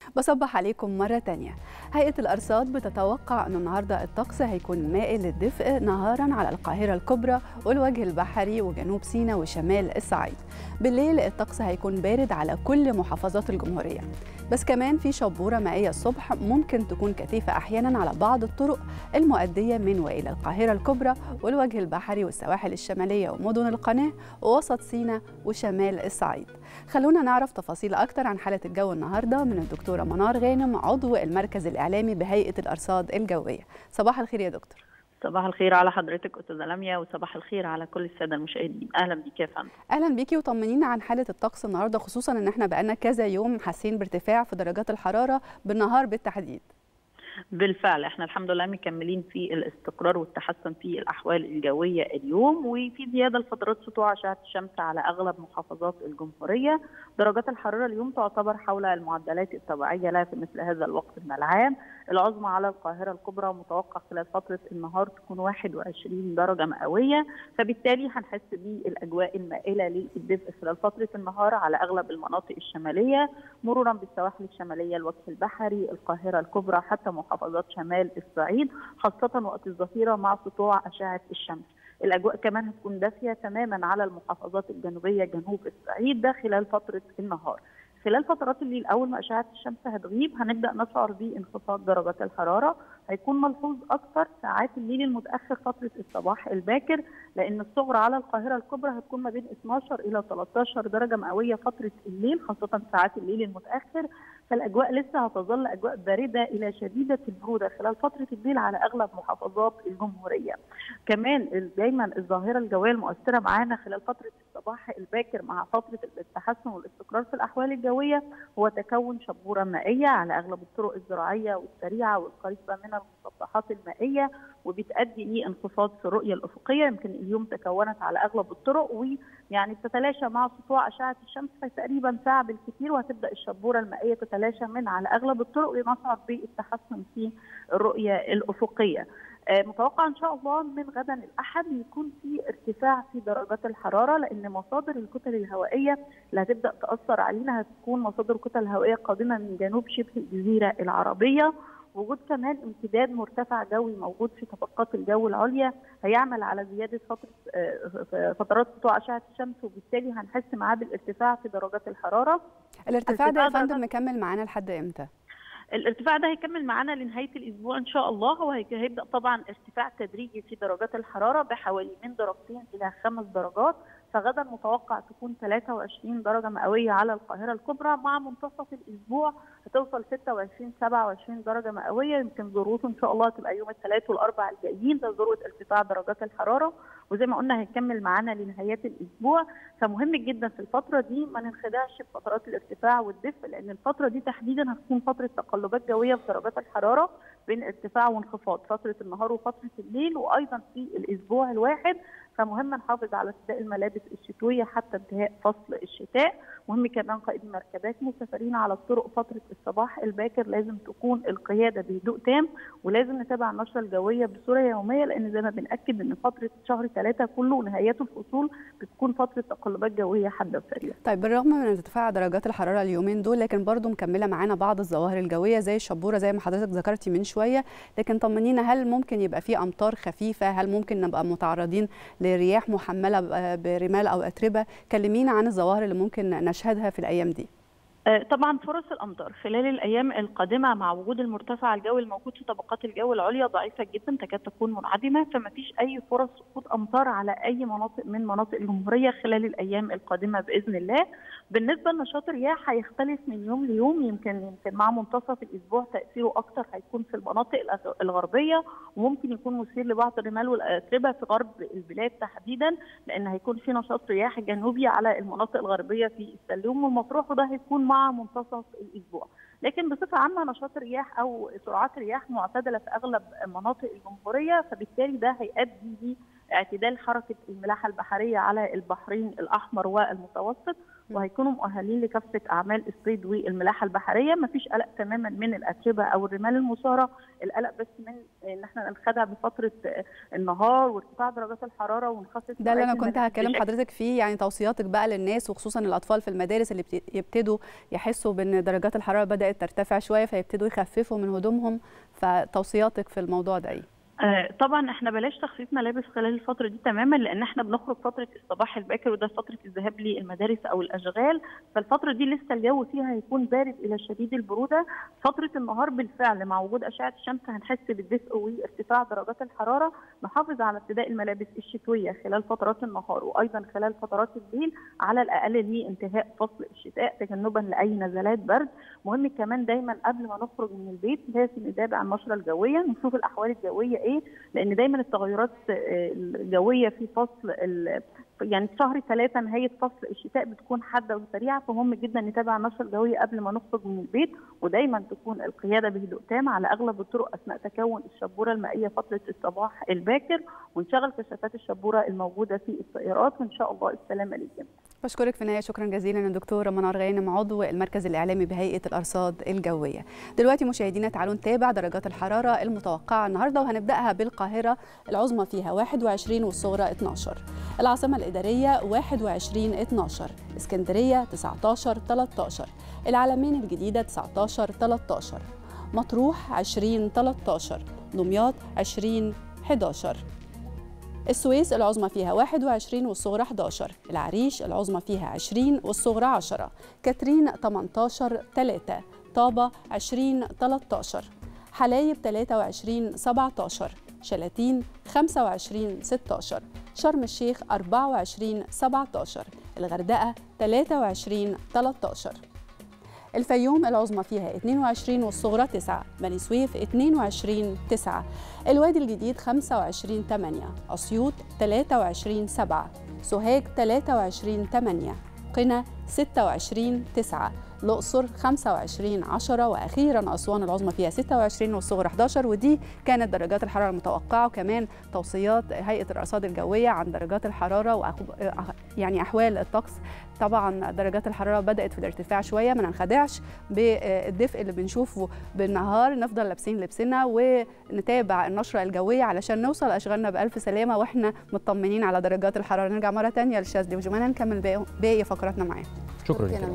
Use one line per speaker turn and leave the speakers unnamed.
بصبح عليكم مرة تانية هيئة الأرصاد بتتوقع أن النهاردة الطقس هيكون مائل للدفء نهارا على القاهرة الكبرى والوجه البحري وجنوب سيناء وشمال الصعيد بالليل الطقس هيكون بارد على كل محافظات الجمهورية بس كمان في شبورة مائية الصبح ممكن تكون كثيفة أحيانا على بعض الطرق المؤدية من وإلى القاهرة الكبرى والوجه البحري والسواحل الشمالية ومدن القناة ووسط سيناء وشمال الصعيد خلونا نعرف تفاصيل أكتر عن حالة الجو النهاردة من الدكتورة منار غانم عضو المركز الإعلامي بهيئة الأرصاد الجوية صباح الخير يا دكتور
صباح الخير على حضرتك استاذه لميا وصباح الخير على كل الساده المشاهدين اهلا بيك يا فندم
اهلا بيكي وطمنينا عن حاله الطقس النهارده خصوصا ان احنا بقالنا كذا يوم حاسين بارتفاع في درجات الحراره بالنهار بالتحديد
بالفعل احنا الحمد لله مكملين في الاستقرار والتحسن في الاحوال الجويه اليوم وفي زياده لفترات سطوع اشعه الشمس على اغلب محافظات الجمهوريه درجات الحراره اليوم تعتبر حول المعدلات الطبيعيه لها في مثل هذا الوقت من العام العظمى على القاهره الكبرى متوقع خلال فتره النهار تكون 21 درجه مئويه فبالتالي هنحس بالاجواء المائله للدفء خلال فتره النهار على اغلب المناطق الشماليه مرورا بالسواحل الشماليه الوجه البحري القاهره الكبرى حتى محافظات شمال الصعيد خاصة وقت الظهيرة مع سطوع أشعة الشمس الأجواء كمان هتكون دافية تماما على المحافظات الجنوبية جنوب الصعيد ده خلال فترة النهار خلال فترات الليل اول ما اشعه الشمس هتغيب هنبدا نشعر بانخفاض درجات الحراره هيكون ملحوظ اكثر ساعات الليل المتاخر فتره الصباح الباكر لان الصغرى على القاهره الكبرى هتكون ما بين 12 الى 13 درجه مئويه فتره الليل خاصه ساعات الليل المتاخر فالاجواء لسه هتظل اجواء بارده الى شديده البروده خلال فتره الليل على اغلب محافظات الجمهوريه. كمان دايما الظاهره الجويه المؤثره معانا خلال فتره الصباح الباكر مع فتره التحسن والاستقرار في الاحوال الجويه هو تكون شبوره مائيه على اغلب الطرق الزراعيه والسريعه والقريبه من المسطحات المائيه وبتؤدي لانخفاض في الرؤيه الافقيه يمكن اليوم تكونت على اغلب الطرق ويعني تتلاشى مع سطوع اشعه الشمس في تقريبا ساعه بالكثير وهتبدا الشبوره المائيه تتلاشى من على اغلب الطرق ونشعر بالتحسن في الرؤيه الافقيه. متوقع ان شاء الله من غدا الاحد يكون في ارتفاع في درجات الحراره لان مصادر الكتل الهوائيه اللي هتبدا تاثر علينا هتكون مصادر كتل هوائيه قادمه من جنوب شبه الجزيره العربيه وجود كمان امتداد مرتفع جوي موجود في طبقات الجو العليا هيعمل على زياده فتره فترات سطوع اشعه الشمس وبالتالي هنحس معاه بالارتفاع في درجات الحراره.
الارتفاع ده يا فندم مكمل معانا لحد امتى؟
الارتفاع ده هيكمل معانا لنهايه الاسبوع ان شاء الله وهيبدا طبعا ارتفاع تدريجي في درجات الحراره بحوالي من درجتين الى خمس درجات فغدا متوقع تكون 23 درجه مئويه على القاهره الكبرى مع منتصف الاسبوع هتوصل 26 27 درجه مئويه يمكن ذروته ان شاء الله تبقى يوم الثلاث والاربع الجايين ده ذروه ارتفاع درجات الحراره وزي ما قلنا هيكمل معانا لنهايات الاسبوع فمهم جدا في الفتره دي ما ننخدعش بفترات الارتفاع والدفء لان الفتره دي تحديدا هتكون فتره تقلبات جويه في درجات الحراره بين ارتفاع وانخفاض فتره النهار وفتره الليل وايضا في الاسبوع الواحد فمهم نحافظ على ارتداء الملابس الشتويه حتى انتهاء فصل الشتاء مهم كمان قائد المركبات مسافرين على الطرق فتره الصباح الباكر لازم تكون القياده بهدوء تام ولازم نتابع النشره الجويه بصوره يوميه لان زي ما بناكد ان فتره شهر ثلاثه كله ونهايته الفصول بتكون فتره تقلبات جويه حاده وسريعه.
طيب بالرغم من ارتفاع درجات الحراره اليومين دول لكن برضو مكمله معانا بعض الظواهر الجويه زي الشبوره زي ما حضرتك ذكرتي من شويه لكن طمنينا هل ممكن يبقى في امطار خفيفه هل ممكن نبقى متعرضين لرياح محمله برمال او اتربه كلمينا عن الظواهر اللي ممكن نشهدها في الايام دي
طبعا فرص الامطار خلال الايام القادمه مع وجود المرتفع الجوي الموجود في طبقات الجو العليا ضعيفه جدا تكاد تكون منعدمه فما فيش اي فرص سقوط امطار على اي مناطق من مناطق الجمهوريه خلال الايام القادمه باذن الله بالنسبه لنشاط الرياح هيختلف من يوم ليوم يمكن يمكن مع منتصف الاسبوع تاثيره اكثر هيكون في المناطق الغربيه وممكن يكون مثير لبعض الرمال والاتربه في غرب البلاد تحديدا لان هيكون في نشاط رياح جنوبي على المناطق الغربيه في السلوم والمطروح وده هيكون مع منتصف الاسبوع لكن بصفه عامه نشاط الرياح او سرعات رياح معتدله في اغلب مناطق الجمهوريه فبالتالي ده هيؤدي اعتدال حركه الملاحه البحريه على البحرين الاحمر والمتوسط وهيكونوا مؤهلين لكافه اعمال الصيد والملاحه البحريه مفيش قلق تماما من الاتربه او الرمال المثاره القلق بس من ان احنا ننخدع بفتره النهار وارتفاع درجات الحراره ونخفض
ده اللي انا كنت هكلم حضرتك فيه يعني توصياتك بقى للناس وخصوصا الاطفال في المدارس اللي يبتدوا يحسوا بان درجات الحراره بدات ترتفع شويه فيبتدوا يخففوا من هدومهم فتوصياتك في الموضوع ده ايه؟
طبعا احنا بلاش تخفيف ملابس خلال الفتره دي تماما لان احنا بنخرج فتره الصباح الباكر وده فتره الذهاب للمدارس او الاشغال فالفتره دي لسه الجو فيها هيكون بارد الى شديد البروده فتره النهار بالفعل مع وجود اشعه الشمس هنحس بالدفء وارتفاع درجات الحراره نحافظ على ارتداء الملابس الشتويه خلال فترات النهار وايضا خلال فترات الليل على الاقل لانتهاء فصل الشتاء تجنبا لاي نزلات برد مهم كمان دايما قبل ما نخرج من البيت لازم نتابع النشره الجويه نشوف الاحوال الجويه ايه لان دايما التغيرات الجويه في فصل يعني في شهر ثلاثة نهاية فصل الشتاء بتكون حادة وسريعة فمهم جدا نتابع النشرة الجوية قبل ما نخرج من البيت ودايما تكون القيادة بهدوء تام على أغلب الطرق أثناء تكون الشبورة المائية فترة الصباح الباكر ونشغل كشافات الشبورة الموجودة في السيارات وإن شاء الله السلامة للجميع.
بشكرك في النهايه شكرا جزيلا للدكتوره منار غانم عضو المركز الاعلامي بهيئه الارصاد الجويه. دلوقتي مشاهدينا تعالوا نتابع درجات الحراره المتوقعه النهارده وهنبداها بالقاهره العظمى فيها 21 والصغرى 12. العاصمه الاداريه 21 12 اسكندريه 19 13 العلمين الجديده 19 13 مطروح 20 13 دمياط 20 11 السويس العظمى فيها 21 والصغرى 11 العريش العظمى فيها 20 والصغرى 10 كاترين 18 3 طابة 20 13 حلايب 23 17 شلاتين 25 16 شرم الشيخ 24 17 الغردقة 23 13 الفيوم العظمى فيها 22 والصغرى 9 بني سويف 22 9 الوادي الجديد 25 8 أسيوط 23 7 سوهاج 23 8 قنا 26 9 الأقصر 25 10 وأخيرا أسوان العظمى فيها 26 والصغرى 11 ودي كانت درجات الحرارة المتوقعة وكمان توصيات هيئة الأرصاد الجوية عن درجات الحرارة وأخب... يعني أحوال الطقس طبعا درجات الحرارة بدأت في الارتفاع شوية ما ننخدعش بالدفء اللي بنشوفه بالنهار نفضل لابسين لبسنا ونتابع النشرة الجوية علشان نوصل أشغالنا بألف سلامة وإحنا مطمنين على درجات الحرارة نرجع مرة تانية للشاذلي وجمانة نكمل باقي فقراتنا معاه
شكرا لك